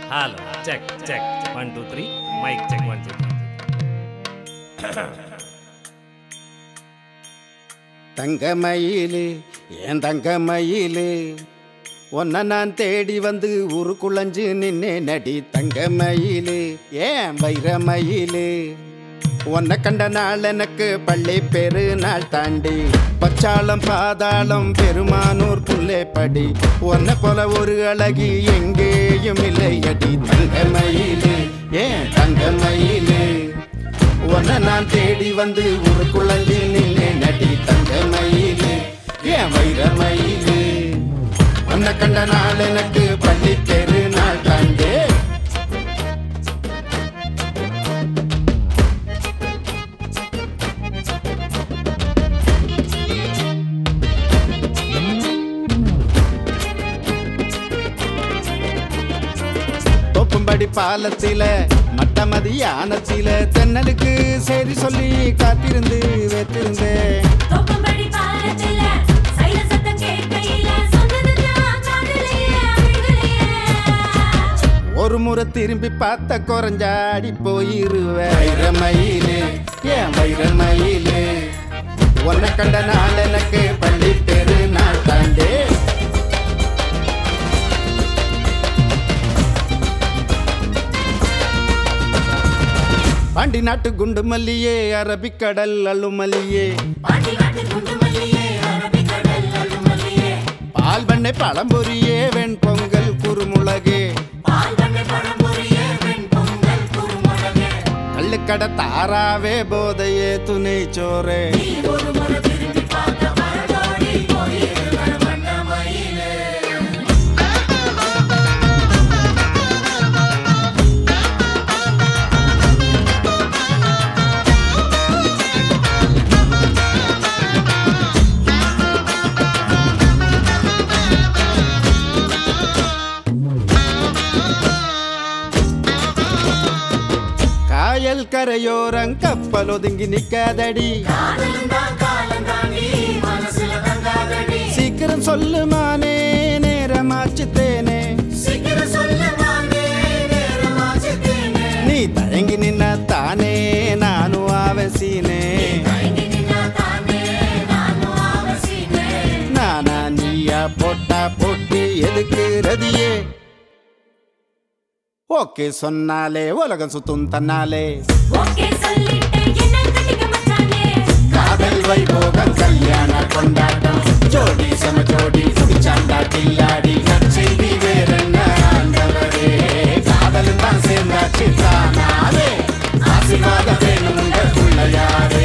hello check check one two three mic check one two தங்கமயிலு ஏன் தங்கமயிலு உன்னை நான் தேடி வந்து ஊருக்குள்ளஞ்சு நின்னே நடி தங்கமயிலு ஏன் வைரமயிலு உன்னை கண்ட நாள் எனக்கு பள்ளி பெரு நாள் தாண்டி பச்சாளம் பாதாளம் பெருமானூர் புல்லே படி உன்னை போல ஒரு அழகி எங்கேயும் இல்லை அடி தங்கமயிலு ஏன் தங்கமயிலு உன்னை நான் தேடி வந்து ஊருக்குள்ளஞ்சி நின்னே நடி தங்க மயிலு ஏன் வைர மயிலு உன்னை கண்ட நாள் எனக்கு பள்ளி தெரு நாள் தாண்டே தோப்பும்படி பாலத்தில மட்டமதி யானத்தில தென்னலுக்கு சரி சொல்லி காத்திருந்து வைத்திருந்தேன் தோப்பம்படி பாலத்தில சைல சத்தம் கேட்கையில சொன்னதுதான் காதலையே அழுகலையே ஒரு முறை திரும்பி பார்த்த குறைஞ்சாடி போயிருவேன் வைரமயிலு ஏன் வைரமயிலு உன்னை கண்ட நாள் எனக்கு பள்ளி தெரு நாள் தாண்டே பாண்டி நாட்டு குண்டு மல்லியே அரபிக்கடல் அள்ளுமல்லியே பாட்டி நாட்டு குண்டு மல்லியே அரபிக்கடல் அழுமல்லியே பால் பண்ணை பழம்பொரியே வெண் பொங்கல் குறுமுளகே பால் பண்ணை பழம்பொரியே வெண் பொங்கல் குறுமுளகே கள்ளுக்கடை தாராவே போதையே துணை சோரே நீ ஒரு முறை திரும்பி பார்த்த மரத்தோடி போயிருக்கிற வண்ணமயிலே காயல் கரையோரம் கப்பல் ஒதுங்கி நிக்காதடி காதலும் தான் காலம் தாண்டி மனசுல தங்காதடி சீக்கிரம் சொல்லுமானே நேரமாச்சு தேனே சீக்கிரம் சொல்லுவாங்க நேரமாச்சு தேனே நீ தயங்கி நின்ன தானே நானும் அவசினே தயங்கி நின்னா தானே நானும் அவசியமே நானா நீயா போட்டா போட்டி எதுக்கு ரதியே ஓகே சொன்னாலே உலகம் சுத்தும் தன்னாலே ஓகே சொல்லிட்டு என்ன கட்டிக்க மச்சானே காதல் வைபோகம் கல்யாண கொண்டாட்டம் ஜோடி சம ஜோடி புடிச்சாண்டா கில்லாடி நற்செய்தி வேறென்ன ஆண்டவரே காதலும் தான் சேர்ந்தாச்சு தானாவே ஆசீர்வாதம் வேணும் உங்க பிள்ளையாரே